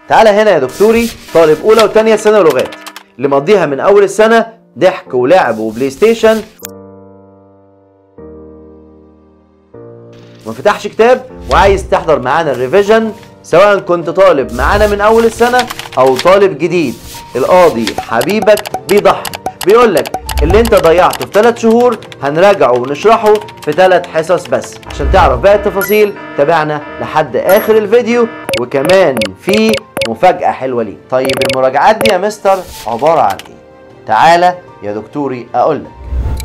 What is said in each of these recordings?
تعالى هنا يا دكتوري طالب اولى وثانيه سنه لغات اللي مقضيها من اول السنه ضحك ولعب وبلاي ستيشن وما فتحش كتاب وعايز تحضر معانا الريفيجن سواء كنت طالب معانا من اول السنه او طالب جديد القاضي حبيبك بيضحي بيقول لك اللي انت ضيعته في ثلاث شهور هنراجعه ونشرحه في ثلاث حصص بس عشان تعرف باقي التفاصيل تابعنا لحد اخر الفيديو وكمان في مفاجأة حلوة ليك طيب المراجعات دي يا مستر عبارة عن ايه تعالى يا دكتوري اقول لك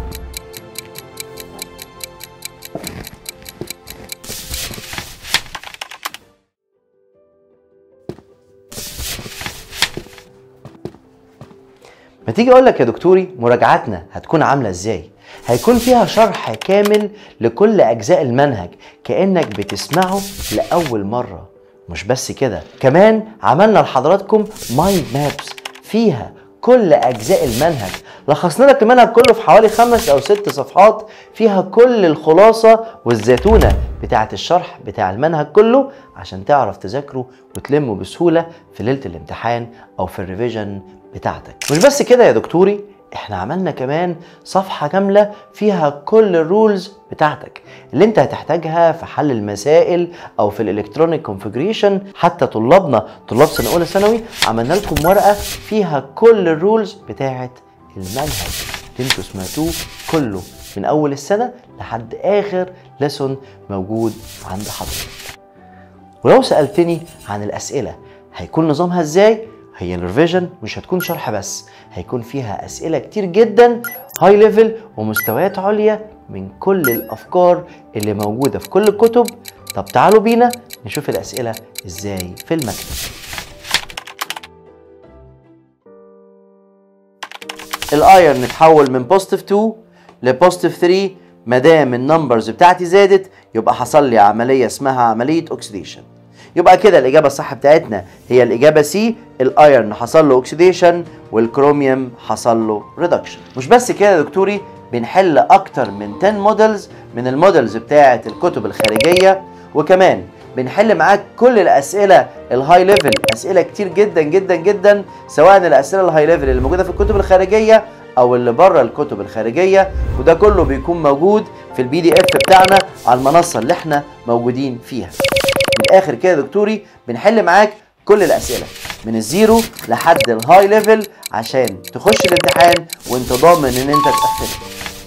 ما تيجي اقول لك يا دكتوري مراجعاتنا هتكون عامله ازاي هيكون فيها شرح كامل لكل اجزاء المنهج كانك بتسمعه لاول مره مش بس كده كمان عملنا لحضراتكم مايند مابس فيها كل اجزاء المنهج لخصنا لك المنهج كله في حوالي خمس او ست صفحات فيها كل الخلاصه والزيتونه بتاعه الشرح بتاع المنهج كله عشان تعرف تذاكره وتلمه بسهوله في ليله الامتحان او في الريفيجن بتاعتك مش بس كده يا دكتوري احنا عملنا كمان صفحة كاملة فيها كل الرولز بتاعتك اللي انت هتحتاجها في حل المسائل او في الالكترونيك كونفجريشن حتى طلابنا طلاب سنة اولى ثانوي عملنا لكم ورقة فيها كل الرولز بتاعت المنهج اللي انتوا سمعتوه كله من اول السنة لحد اخر لسون موجود عند حضرتك ولو سألتني عن الأسئلة هيكون نظامها ازاي؟ هي الريفيجن مش هتكون شرح بس هيكون فيها أسئلة كتير جدا هاي ليفل ومستويات عليا من كل الأفكار اللي موجودة في كل الكتب طب تعالوا بينا نشوف الأسئلة ازاي في المكتب الايرن اتحول من بوزيتيف 2 لبوزيتيف 3 ما دام النمبرز بتاعتي زادت يبقى حصل لي عمليه اسمها عمليه اوكسيديشن يبقى كده الاجابه الصح بتاعتنا هي الاجابه سي الايرن حصل له اوكسيديشن والكروميوم حصل له ريدكشن مش بس كده يا دكتوري بنحل اكتر من 10 مودلز من المودلز بتاعه الكتب الخارجيه وكمان بنحل معاك كل الاسئله الهاي ليفل اسئله كتير جدا جدا جدا سواء الاسئله الهاي ليفل اللي موجوده في الكتب الخارجيه او اللي بره الكتب الخارجيه وده كله بيكون موجود في البي دي اف بتاعنا على المنصه اللي احنا موجودين فيها من الاخر كده يا دكتوري بنحل معاك كل الاسئله من الزيرو لحد الهاي ليفل عشان تخش الامتحان وانت ضامن ان انت تقفل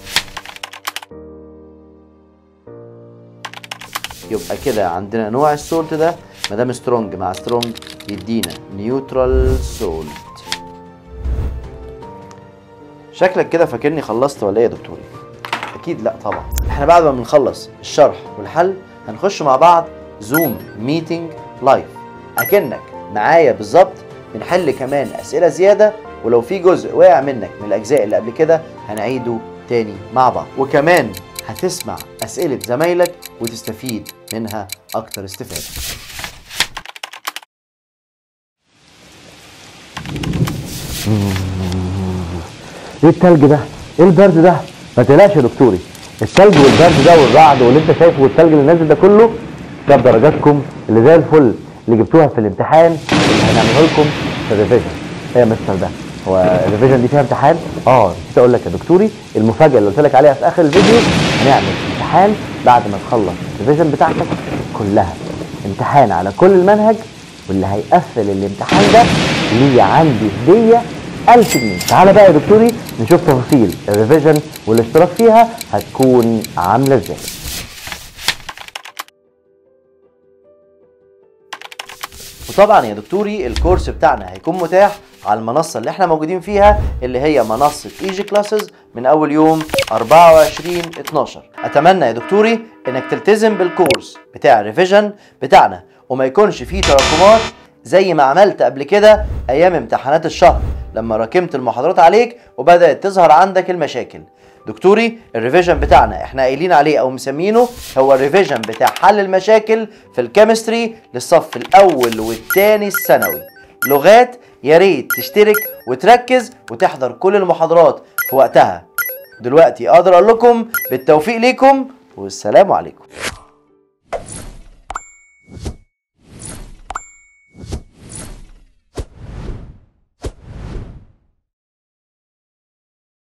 يبقى كده عندنا نوع السولت ده ما دام سترونج مع سترونج يدينا نيوترال سولت شكلك كده فاكرني خلصت ولا ايه يا دكتوري اكيد لا طبعا احنا بعد ما بنخلص الشرح والحل هنخش مع بعض زوم ميتنج لايف اكنك معايا بالظبط بنحل كمان اسئله زياده ولو في جزء وقع منك من الاجزاء اللي قبل كده هنعيده تاني مع بعض وكمان هتسمع اسئله زمايلك وتستفيد منها اكتر استفاده ايه التلج ده؟ ايه البرد ده؟ ما تقلقش يا دكتوري التلج والبرد ده والرعد واللي انت شايفه والتلج اللي نازل ده كله ده بدرجاتكم اللي زي الفل اللي جبتوها في الامتحان اللي هنعمله لكم في الريفيجن ايه يا مستر ده؟ هو الريفيجن دي فيها امتحان؟ اه نسيت اقول لك يا دكتوري المفاجاه اللي قلت لك عليها في اخر الفيديو هنعمل امتحان بعد ما تخلص الريفيجن بتاعتك كلها امتحان على كل المنهج واللي هيقفل الامتحان ده ليه عندي هديه 1000 جنيه تعالى بقى يا دكتوري نشوف تفاصيل الريفيجن والاشتراك فيها هتكون عامله ازاي وطبعا يا دكتوري الكورس بتاعنا هيكون متاح على المنصة اللي احنا موجودين فيها اللي هي منصة ايجي كلاسز من اول يوم 24 12 اتمنى يا دكتوري انك تلتزم بالكورس بتاع الريفيجن بتاعنا وما يكونش فيه تراكمات زي ما عملت قبل كده ايام امتحانات الشهر لما راكمت المحاضرات عليك وبدأت تظهر عندك المشاكل دكتوري الريفيجن بتاعنا احنا قايلين عليه او مسمينه هو الريفيجن بتاع حل المشاكل في الكيمستري للصف الاول والثاني الثانوي لغات يا ريت تشترك وتركز وتحضر كل المحاضرات في وقتها دلوقتي اقدر اقول لكم بالتوفيق ليكم والسلام عليكم